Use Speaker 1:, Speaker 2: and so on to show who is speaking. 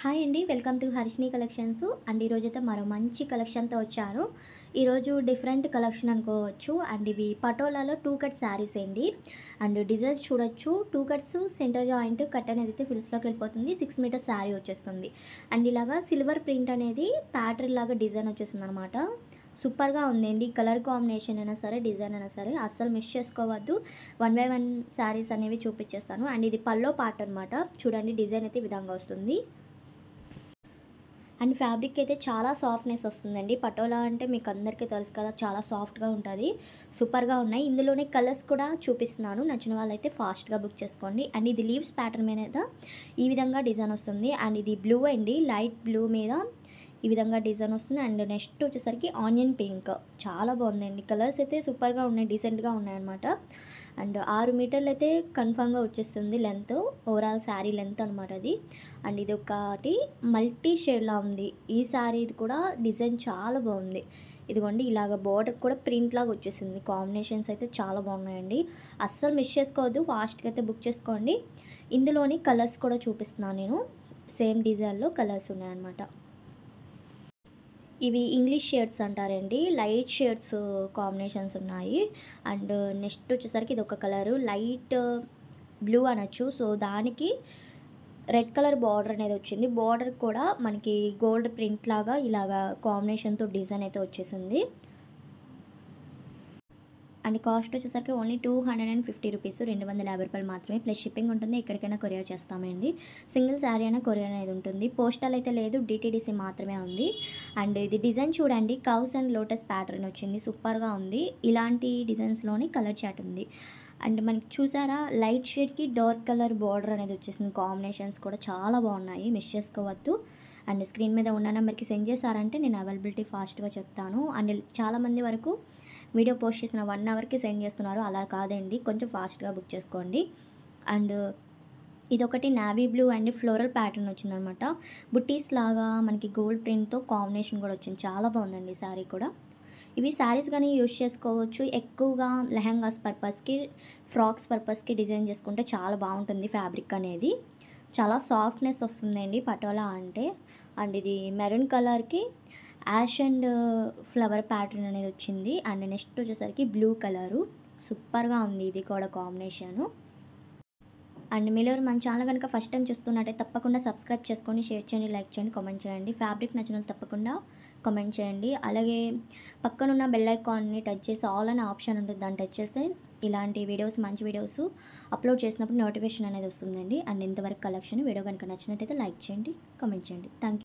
Speaker 1: hi అండి welcome to Harshini collections and ఈరోజు అయితే మరో మంచి కలెక్షన్తో వచ్చాను ఈరోజు డిఫరెంట్ కలెక్షన్ అనుకోవచ్చు అండ్ ఇవి పటోలాలో టూ కట్ శారీస్ అండి అండ్ డిజైన్స్ చూడొచ్చు two cuts centre joint cut అనేది అయితే ఫిల్స్లోకి వెళ్ళిపోతుంది సిక్స్ మీటర్స్ శారీ వచ్చేస్తుంది అండ్ ఇలాగా సిల్వర్ ప్రింట్ అనేది ప్యాటర్న్ లాగా డిజైన్ వచ్చేస్తుంది అనమాట సూపర్గా ఉందండి కలర్ కాంబినేషన్ అయినా సరే డిజైన్ అయినా సరే అస్సలు మిస్ చేసుకోవద్దు వన్ బై వన్ శారీస్ అనేవి చూపించేస్తాను అండ్ ఇది పల్లో పార్ట్ అనమాట చూడండి డిజైన్ అయితే ఈ విధంగా వస్తుంది అండ్ ఫ్యాబ్రిక్ అయితే చాలా సాఫ్ట్నెస్ వస్తుందండి పటోలా అంటే మీకు అందరికీ తెలుసు కదా చాలా సాఫ్ట్గా ఉంటుంది సూపర్గా ఉన్నాయి ఇందులోనే కలర్స్ కూడా చూపిస్తున్నాను నచ్చిన వాళ్ళైతే ఫాస్ట్గా బుక్ చేసుకోండి అండ్ ఇది లీవ్స్ ప్యాటర్న్ మీద ఈ విధంగా డిజైన్ వస్తుంది అండ్ ఇది బ్లూ అండి లైట్ బ్లూ మీద ఈ విధంగా డిజైన్ వస్తుంది అండ్ నెక్స్ట్ వచ్చేసరికి ఆనియన్ పింక్ చాలా బాగుందండి కలర్స్ అయితే సూపర్గా ఉన్నాయి డీసెంట్గా ఉన్నాయన్నమాట అండ్ ఆరు మీటర్లు అయితే కన్ఫామ్గా వచ్చేస్తుంది లెంత్ ఓవరాల్ శారీ లెంత్ అనమాట అది అండ్ ఇది ఒకటి మల్టీ షేడ్లా ఉంది ఈ శారీ కూడా డిజైన్ చాలా బాగుంది ఇదిగోండి ఇలాగ బార్డర్ కూడా ప్రింట్ లాగా వచ్చేసింది కాంబినేషన్స్ అయితే చాలా బాగున్నాయండి అస్సలు మిస్ చేసుకోవద్దు ఫాస్ట్గా అయితే బుక్ చేసుకోండి ఇందులోని కలర్స్ కూడా చూపిస్తున్నాను నేను సేమ్ డిజైన్లో కలర్స్ ఉన్నాయన్నమాట ఇవి ఇంగ్లీష్ షేడ్స్ అంటారండి లైట్ షేడ్స్ కాంబినేషన్స్ ఉన్నాయి అండ్ నెక్స్ట్ వచ్చేసరికి ఇది ఒక కలరు లైట్ బ్లూ అనొచ్చు సో దానికి రెడ్ కలర్ బార్డర్ అనేది వచ్చింది బార్డర్ కూడా మనకి గోల్డ్ ప్రింట్ లాగా ఇలాగా కాంబినేషన్తో డిజైన్ అయితే వచ్చేసింది అండ్ కాస్ట్ వచ్చేసరికి only two hundred and fifty rupees రెండు వందల యాభై రూపాయలు మాత్రమే ప్లస్ షిప్పింగ్ ఉంటుంది ఎక్కడికైనా కొరియర్ చేస్తామండి సింగిల్ శారీ అయినా కొరియర్ అనేది ఉంటుంది పోస్టల్ అయితే లేదు డిటీడీసీ మాత్రమే ఉంది అండ్ ఇది డిజైన్ చూడండి కౌస్ అండ్ లోటస్ ప్యాటర్న్ వచ్చింది సూపర్గా ఉంది ఇలాంటి డిజైన్స్లోని కలర్ చాట్ ఉంది అండ్ మనకి చూసారా లైట్ షేడ్కి డార్క్ కలర్ బార్డర్ అనేది వచ్చేసింది కాంబినేషన్స్ కూడా చాలా బాగున్నాయి మిస్ చేసుకోవద్దు అండ్ స్క్రీన్ మీద ఉన్న నెంబర్కి సెండ్ చేశారంటే నేను అవైలబిలిటీ ఫాస్ట్గా చెప్తాను అండ్ చాలామంది వరకు వీడియో పోస్ట్ చేసిన వన్ అవర్కి సెండ్ చేస్తున్నారు అలా కాదండి కొంచెం ఫాస్ట్గా బుక్ చేసుకోండి అండ్ ఇదొకటి navy blue and floral pattern వచ్చిందనమాట బుట్టీస్ లాగా మనకి గోల్డ్ ప్రింట్తో కాంబినేషన్ కూడా వచ్చింది చాలా బాగుందండి శారీ కూడా ఇవి శారీస్ కానీ యూజ్ చేసుకోవచ్చు ఎక్కువగా లెహంగాస్ పర్పస్కి ఫ్రాక్స్ పర్పస్కి డిజైన్ చేసుకుంటే చాలా బాగుంటుంది ఫ్యాబ్రిక్ అనేది చాలా సాఫ్ట్నెస్ వస్తుందండి పటోలా అంటే అండ్ ఇది మెరూన్ కలర్కి యాష్ అండ్ ఫ్లవర్ ప్యాటర్న్ అనేది వచ్చింది అండ్ నెక్స్ట్ వచ్చేసరికి బ్లూ కలరు సూపర్గా ఉంది ఇది కూడా కాంబినేషను అండ్ మీరు మన ఛానల్ కనుక ఫస్ట్ టైం చూస్తున్నట్టయితే తప్పకుండా సబ్స్క్రైబ్ చేసుకొని షేర్ చేయండి లైక్ చేయండి కామెంట్ చేయండి ఫ్యాబ్రిక్ నచ్చిన వాళ్ళు తప్పకుండా కామెంట్ చేయండి అలాగే పక్కనున్న బెల్ ఐకాన్ని టచ్ చేసి ఆల్ అనే ఆప్షన్ ఉంటుంది దాన్ని టచ్ చేస్తే ఇలాంటి వీడియోస్ మంచి వీడియోస్ అప్లోడ్ చేసినప్పుడు నోటిఫికేషన్ అనేది వస్తుందండి అండ్ ఇంతవరకు కలెక్షన్ వీడియో కనుక నచ్చినట్టయితే లైక్ చేయండి కామెంట్ చేయండి థ్యాంక్